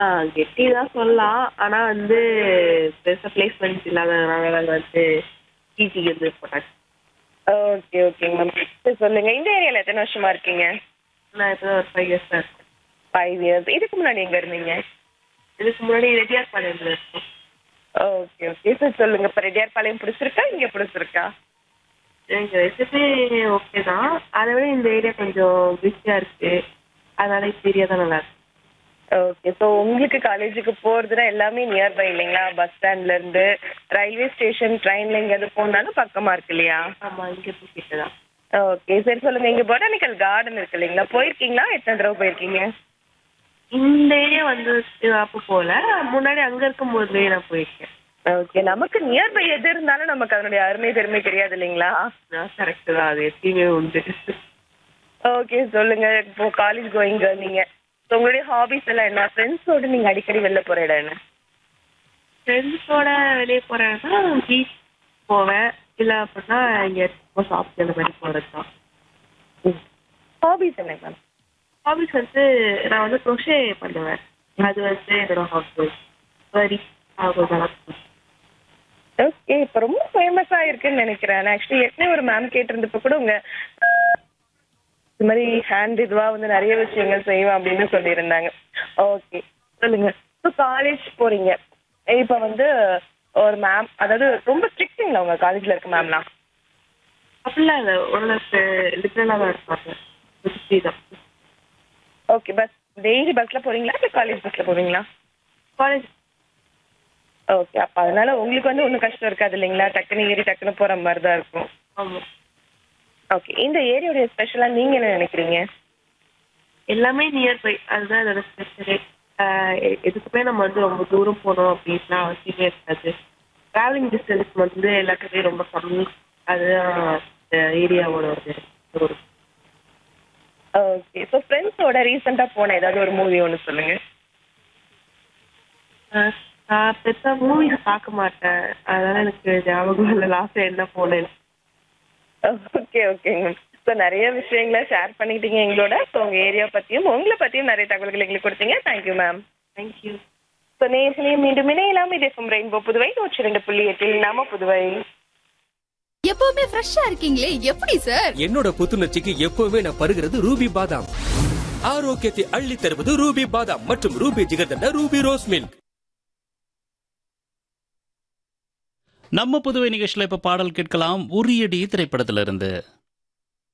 ஆ கெட்டி தான் சொல்லலாம். ஆனா வந்து பெருசா பிளேஸ்மென்ட்ஸ் இல்லாததுனால நாங்க வந்து பிஜிக்கு வந்து போட்டாச்சு. ஓகே, ஓகேங்க மேம். சரி சொல்லுங்க. இந்த ஏரியால எத்தன வருஷமா இருக்கீங்க? நான் இப்ப தான் ஒரு 5 இயர்ஸ் தான் இருக்கேன். 5 இயர்ஸ். இதுக்கு முன்னாடி எங்க இருந்தீங்க? இதுக்கு முன்னாடி ரெட்டியார்பாளையம்ல இருக்கோம். Okay, okay. சரி சொல்லுங்க. இப்ப ரெட்டியார்பாளையம் பிடிச்சிருக்கா? இங்க பிடிச்சிருக்கா? எனக்கு ரெசிபி ஓகே தான். அத விட இந்த ஏரியா கொஞ்சம் பிஸியா இருக்கு. அதனால இந்த ஏரியா தான் நல்லா இருக்கு. ஓகே. ஸோ உங்களுக்கு காலேஜுக்கு போறதுனா எல்லாமே நியர்பை இல்லைங்களா? பஸ் ஸ்டாண்ட்ல இருந்து ரயில்வே ஸ்டேஷன், ட்ரெயின்ல எங்கேயாவது போனாலும் பக்கமா இருக்கு இல்லையா? ஆமா இங்க இருந்து கிட்ட தான். ஓகே. சரி சொல்லுங்க. இங்க பொட்டானிக்கல் கார்டன் இருக்கு இல்லைங்களா? போயிருக்கீங்களா? எத்தன தடவ போயிருக்கீங்க? இந்த ஏரியா வந்து அப்போ போல. முன்னாடி அங்க இருக்கும்போது நான் போயிருக்கேன். ஓகே. நமக்கு நியர்பை எது இருந்தாலும் நமக்கு அதனுடைய அருமை பெருமை தெரியாது இல்லைங்களா? கரெக்ட் தான். அது எப்பயுமே உண்டு. ஓகே. சொல்லுங்க. இப்போ காலேஜ் கோயிங் கேர்ள் நீங்க. ஸோ உங்களுடைய ஹாபிஸ் எல்லாம் என்ன? ஃப்ரெண்ட்ஸோட நீங்க அடிக்கடி வெளில போற இடம் என்ன? ஃப்ரெண்ட்ஸோட வெளிய போறேன்னா பீச் போவேன். இல்ல அப்படின்னா இங்க ஷாப்ஸ் அந்த மாதிரி போறது தான். ஹாபிஸ் என்ன மேம்? ஹாபிஸ் வந்து நான் வந்து க்ரோஷே பண்ணுவேன். அது வந்து என்னோட ஹாபி. வரி கொஞ்சம் ஓகே. இப்ப ரொம்ப ஃபேமஸா இருக்குன்னு நினைக்கிறேன். நான் ஆக்சுவலி ஏற்கனவே ஒரு மேம் கேட்டிருந்தப்ப கூட உங்க இது மாதிரி ஹேண்ட் இதுவா வந்து நிறைய விஷயங்கள் செய்வேன் அப்படின்னு சொல்லியிருந்தாங்க. ஓகே. சொல்லுங்க. இப்போ காலேஜ் போறீங்க. இப்ப வந்து ஒரு மேம் அதாவது ரொம்ப ஸ்ட்ரிக்ட்டுங்களா உங்க காலேஜ்ல இருக்க மேம்லாம்? அப்படிலாம் இல்ல. ஓரளவுக்கு லிபரலா தான் இருப்பாங்க. சுத்தி தான். ஓகே. பஸ் டெய்லி பஸ்ல போறீங்களா? இல்ல காலேஜ் பஸ்ல போவீங்களா? College okay. அப்ப அதனால உங்களுக்கு வந்து ஒண்ணும் கஷ்டம் இருக்காது இல்லைங்களா? டக்குன்னு ஏறி டக்குன்னு போற மாதிரி தான் இருக்கும். ஆமா. ஓகே. இந்த ஏரியாவுடைய ஸ்பெஷலா நீங்க என்ன நினைக்கிறீங்க? எல்லாமே நியர்பை. அதுதான் இதோட ஸ்பெஷலே. ஆ எதுக்குமே நம்ம வந்து ரொம்ப தூரம் போணும் அப்படின்னா அவசியமே இருக்காது. டிராவலிங் டிஸ்டன்ஸ் வந்து எல்லாத்துக்குமே ரொம்ப கம்மி. அதுதான் இந்த ஏரியாவோட ஒரு ஒரு ஓகே. ஸோ ஃப்ரெண்ட்ஸோட ரீசெண்டா போன ஏதாவது ஒரு மூவி ஒண்ணு சொல்லுங்க. ஆ, நான் பெருசா மூவிஸ் பார்க்க மாட்டேன். அதனால எனக்கு ஞாபகம் இல்ல லாஸ்ட்டா என்ன போனேன்னு. ஓகே, ஓகேங்க மேம். ஸோ நிறைய விஷயங்கள ஷேர் பண்ணிக்கிட்டீங்க எங்களோட. ஸோ உங்க ஏரியா பத்தியும், உங்கள பத்தியும் நிறைய தகவல்கள் எங்களுக்கு கொடுத்தீங்க. Thank you ma'am. தேங்க்யூ. ஸோ நேயர்களே மீண்டும் இணையலாம். இது எஃப்எம் ரெயின்போ புதுவை 102.8 நாம புதுவை. எப்பவுமே ஃப்ரெஷ்ஷா இருக்கீங்களே எப்படி சார் என்னோட புத்துணர்ச்சிக்கு எப்பவுமே நான் பருகிறது ரூபி பாதாம் ஆரோக்கியத்தை அள்ளி தருவது ரூபி பாதாம் மற்றும் Ruby jigarthanda Ruby rose milk நம்ம புதுவை நிகழ்ச்சியில் இப்ப பாடல் கேட்கலாம் உரியடி திரைப்படத்திலிருந்து